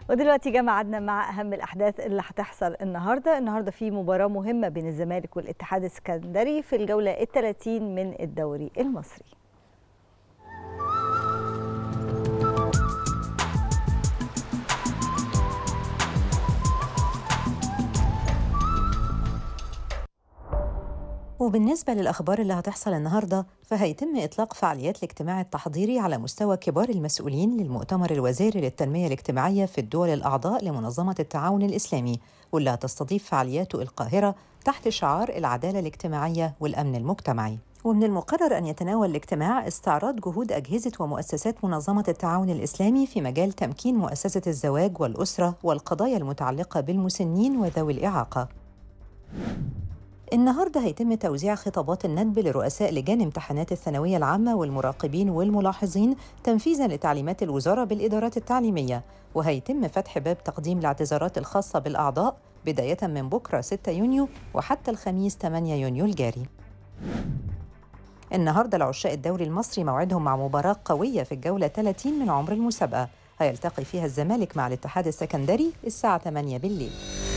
ودلوقتي جه ميعادنا مع اهم الاحداث اللي هتحصل النهارده، النهارده في مباراه مهمه بين الزمالك والاتحاد السكندري في الجوله ال 30 من الدوري المصري. وبالنسبة للأخبار اللي هتحصل النهاردة فهيتم إطلاق فعاليات الاجتماع التحضيري على مستوى كبار المسؤولين للمؤتمر الوزاري للتنمية الاجتماعية في الدول الأعضاء لمنظمة التعاون الإسلامي واللي هتستضيف فعالياته القاهرة تحت شعار العدالة الاجتماعية والأمن المجتمعي ومن المقرر أن يتناول الاجتماع استعراض جهود أجهزة ومؤسسات منظمة التعاون الإسلامي في مجال تمكين مؤسسة الزواج والأسرة والقضايا المتعلقة بالمسنين وذوي الإعاقة النهارده هيتم توزيع خطابات الندب لرؤساء لجان امتحانات الثانويه العامه والمراقبين والملاحظين تنفيذا لتعليمات الوزاره بالادارات التعليميه وهيتم فتح باب تقديم الاعتذارات الخاصه بالاعضاء بدايه من بكره 6 يونيو وحتى الخميس 8 يونيو الجاري. النهارده لعشاق الدوري المصري موعدهم مع مباراه قويه في الجوله 30 من عمر المسابقه هيلتقي فيها الزمالك مع الاتحاد السكندري الساعه 8 بالليل.